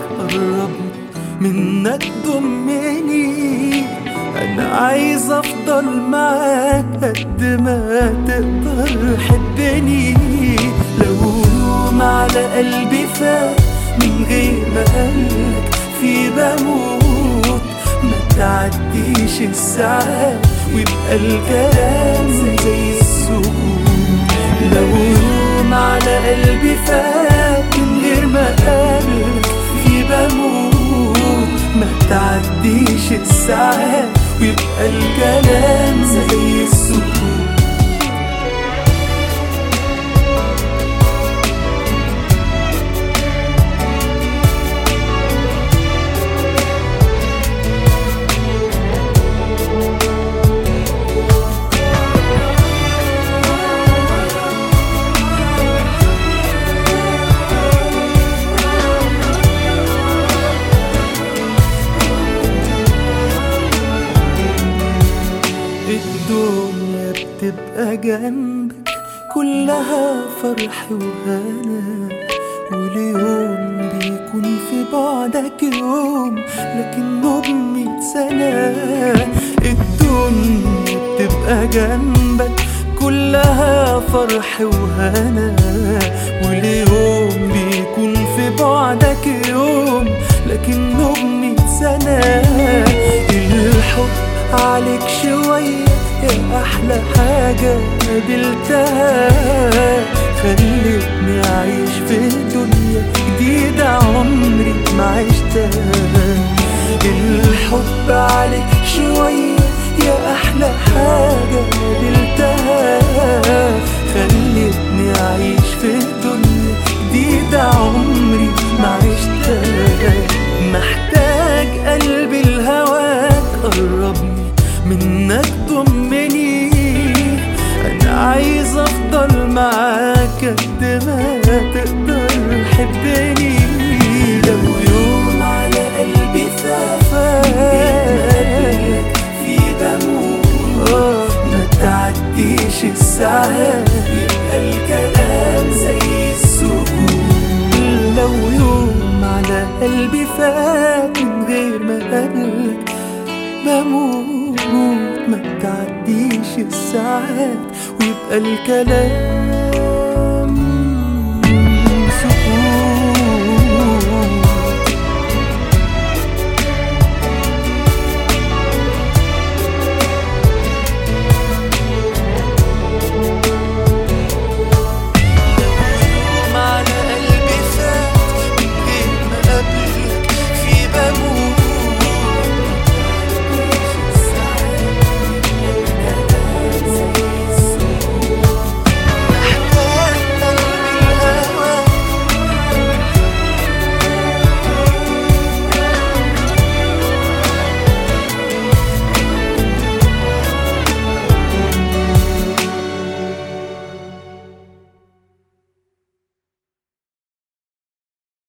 قربني منك ضمني انا عايز افضل معاك قد ما تقدر حبني لو يوم على قلبي فات من غير ما قلبك في بموت ما تعديش الساعات ويبقى الكلام زي السكوت لو يوم على قلبي فات من غير ما قلبك في بموت ما تعديش الساعات ويبقى الكلام زي السكوت الدنيا بتبقى جنبك كلها فرح وهنا واليوم بيكون في بعدك يوم لكنه بمية سنة الدنيا بتبقى جنبك كلها فرح وهنا واليوم بيكون في بعدك يوم لكنه بمية سنة الحب عليك شوية يا أحلى حاجة قابلتها خلتني أعيش في دنيا جديدة عمري ما عشتها الحب عليك شوية يا أحلى حاجة قابلتها خلتني أعيش في دنيا جديدة عمري ما عشتها محتاج قلبي لهواك قربني منك ضمني انا عايز افضل معاك قد ما تقدر حبني لو يوم على قلبي ثافك في بموت ما تعديش الساعات يبقى الكلام زي السكوت لو يوم على قلبي فات من غير ما قبلك بموت ما تعديش الساعات ويبقى الكلام